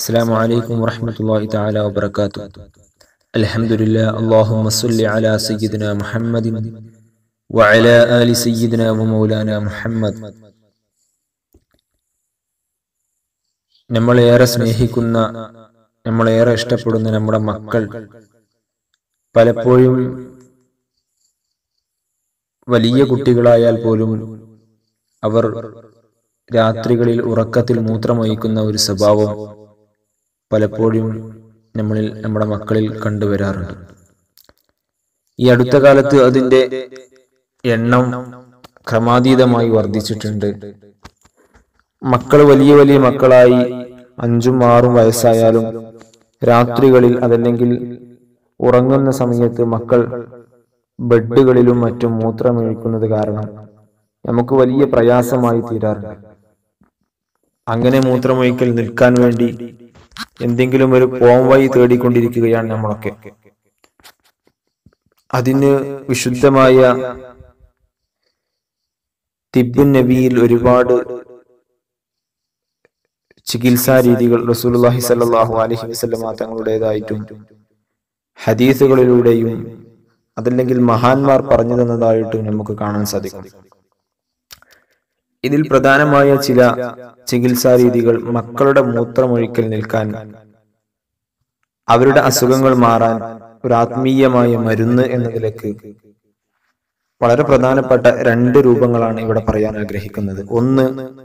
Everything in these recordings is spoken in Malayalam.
السلام عليكم ورحمة الله تعالى وبركاته الحمد لله اللهم صل على سيدنا محمد وعلى آل سيدنا ومولانا محمد നമ്മളേറെ സ്നേഹിക്കുന്ന നമ്മളേറെ ഇഷ്ടപ്പെടുന്ന നമ്മുടെ മക്കൾ പലപ്പോഴും വലിയ കുട്ടികളായാൽ പോലും അവർ രാത്രികളിൽ ഉറക്കത്തിൽ മൂത്രമൊഴിക്കുന്ന ഒരു സ്വഭാവം പലപ്പോഴും നമ്മളിൽ നമ്മുടെ മക്കളിൽ കണ്ടുവരാറുണ്ട് ഈ അടുത്ത കാലത്ത് അതിന്റെ എണ്ണം ക്രമാതീതമായി വർദ്ധിച്ചിട്ടുണ്ട് മക്കൾ വലിയ വലിയ മക്കളായി അഞ്ചും ആറും വയസ്സായാലും രാത്രികളിൽ അതല്ലെങ്കിൽ ഉറങ്ങുന്ന സമയത്ത് മക്കൾ ബെഡുകളിലും മറ്റും മൂത്രമൊഴിക്കുന്നത് കാരണം നമുക്ക് വലിയ പ്രയാസമായി തീരാറുണ്ട് അങ്ങനെ മൂത്രമൊഴിക്കൽ നിൽക്കാൻ വേണ്ടി എന്തെങ്കിലും ഒരു പോം വഴി തേടിക്കൊണ്ടിരിക്കുകയാണ് നമ്മളൊക്കെ അതിന് വിശുദ്ധമായ തിബുൻ നബിയിൽ ഒരുപാട് ചികിത്സാ രീതികൾ റസൂലുള്ളാഹി സല്ലല്ലാഹു അലൈഹി വസല്ലമ തങ്ങളുടേതായിട്ടും ഹദീസുകളിലൂടെയും അതല്ലെങ്കിൽ മഹാന്മാർ പറഞ്ഞു തന്നതായിട്ടും നമുക്ക് കാണാൻ സാധിക്കും ഇതിൽ പ്രധാനമായ ചില ചികിത്സാ രീതികൾ മക്കളുടെ മൂത്രമൊഴിക്കൽ നിൽക്കാൻ അവരുടെ അസുഖങ്ങൾ മാറാൻ ഒരു ആത്മീയമായ മരുന്ന് എന്ന നിലക്ക് വളരെ പ്രധാനപ്പെട്ട രണ്ട് രൂപങ്ങളാണ് ഇവിടെ പറയാൻ ആഗ്രഹിക്കുന്നത് ഒന്ന്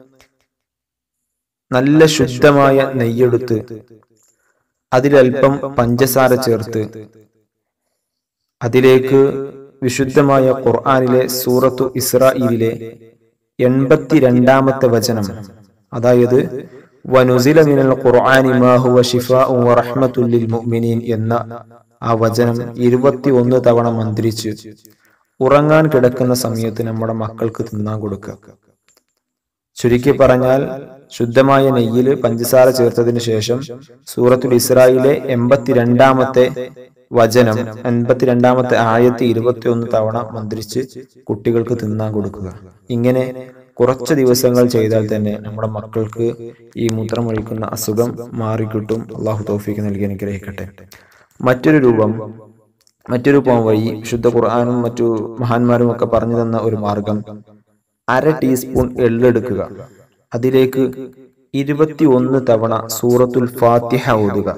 നല്ല ശുദ്ധമായ നെയ്യെടുത്ത് അതിലൽപ്പം പഞ്ചസാര ചേർത്ത് അതിലേക്ക് വിശുദ്ധമായ ഖുർആനിലെ സൂറത്തു ഇസ്രായിലെ എൺപത്തിരണ്ടാമത്തെ വചനം അതായത് വനുസില മിനൽ ഖുർആനി മാ ഹുവ ശിഫാഉ വറഹ്മത്തുൽ ലിൽ മുഅ്മിനീൻ എന്ന ആ വചനം ഇരുപത്തി ഒന്ന് തവണ മന്ത്രിച്ച് ഉറങ്ങാൻ കിടക്കുന്ന സമയത്ത് നമ്മുടെ മക്കൾക്ക് തിന്നാൻ കൊടുക്കുക ചുരുക്കി പറഞ്ഞാൽ ശുദ്ധമായ നെയ്യിൽ പഞ്ചസാര ചേർത്തതിന് ശേഷം സൂറത്തുൽ ഇസ്രായിലെ എൺപത്തിരണ്ടാമത്തെ വചനം എൺപത്തിരണ്ടാമത്തെ ആയത്തി ഇരുപത്തി ഒന്ന് തവണ മന്ത്രിച്ച് കുട്ടികൾക്ക് തിന്നാൻ കൊടുക്കുക ഇങ്ങനെ കുറച്ച് ദിവസങ്ങൾ ചെയ്താൽ തന്നെ നമ്മുടെ മക്കൾക്ക് ഈ മൂത്രമൊഴിക്കുന്ന അസുഖം മാറിക്കിട്ടും അള്ളാഹു തോഫിക്ക് നൽകി അനുഗ്രഹിക്കട്ടെ മറ്റൊരു രൂപം മറ്റൊരു പോം വഴി ശുദ്ധ ഖുർആാനും മറ്റു മഹാന്മാരും ഒക്കെ പറഞ്ഞു തന്ന ഒരു മാർഗം അര ടീസ്പൂൺ എള്ളെടുക്കുക അതിലേക്ക് ഇരുപത്തി ഒന്ന് തവണ സൂറത്തുൽ ഫാത്തിഹ ഓതുക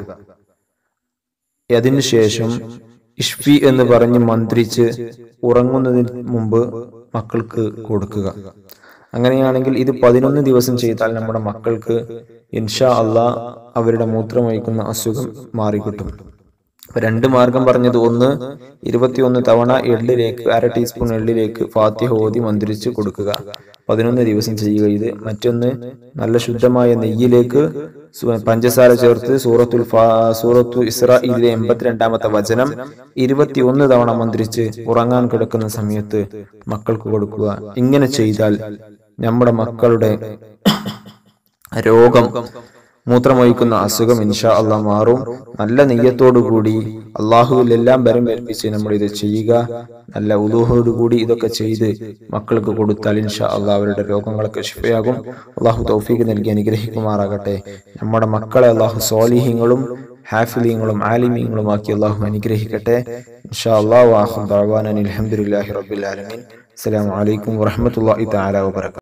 അതിനുശേഷം ഇഷ്ഫി എന്ന് പറഞ്ഞ് മന്ത്രിച്ച് ഉറങ്ങുന്നതിന് മുമ്പ് മക്കൾക്ക് കൊടുക്കുക അങ്ങനെയാണെങ്കിൽ ഇത് പതിനൊന്ന് ദിവസം ചെയ്താൽ നമ്മുടെ മക്കൾക്ക് ഇൻഷാ അള്ളാ അവരുടെ മൂത്രമൊഴിക്കുന്ന അസുഖം മാറിക്കിട്ടും രണ്ട് മാർഗം പറഞ്ഞത് ഒന്ന് ഇരുപത്തിയൊന്ന് തവണ എള്ളിലേക്ക് അര ടീസ്പൂൺ എള്ളിലേക്ക് ഫാത്തിഹ ഓതി മന്ത്രിച്ച് കൊടുക്കുക പതിനൊന്ന് ദിവസം ചെയ്യുക ഇത് മറ്റൊന്ന് നല്ല ശുദ്ധമായ നെയ്യിലേക്ക് പഞ്ചസാര ചേർത്ത് സൂറത്തുൽ സൂറത്തു ഇസ്രായിലെ എൺപത്തിരണ്ടാമത്തെ വചനം ഇരുപത്തിയൊന്ന് തവണ മന്ത്രിച്ച് ഉറങ്ങാൻ കിടക്കുന്ന സമയത്ത് മക്കൾക്ക് കൊടുക്കുക ഇങ്ങനെ ചെയ്താൽ നമ്മുടെ മക്കളുടെ രോഗം മൂത്രമൊഴിക്കുന്ന അസുഖം ഇൻഷാ അള്ളാ മാറും നല്ല നെയ്യത്തോടു കൂടി അള്ളാഹുവിൽ എല്ലാം ബരം ഏൽപ്പിച്ച് നമ്മൾ ഇത് ചെയ്യുക നല്ല ഉദൂഹോടു കൂടി ഇതൊക്കെ ചെയ്ത് മക്കൾക്ക് കൊടുത്താൽ ഇൻഷാ അള്ളാഹ് അവരുടെ രോഗങ്ങളൊക്കെ ശിഫയാകും അള്ളാഹു തൗഫീഖ് നൽകി അനുഗ്രഹിക്കുമാറാകട്ടെ നമ്മുടെ മക്കളെ അള്ളാഹു സോലിഹ്യങ്ങളും ഹാഫിലിങ്ങളും ആലിമീങ്ങളും ആക്കി അള്ളാഹു അനുഗ്രഹിക്കട്ടെ ഇൻഷാ അള്ളാഹു അലഹമുല്ലാഹി റബ്ബിൽ ആലമീൻ അസ്സലാമു അലൈക്കും വറഹ്മത്തുള്ളാഹി തആല വബറകാതുഹു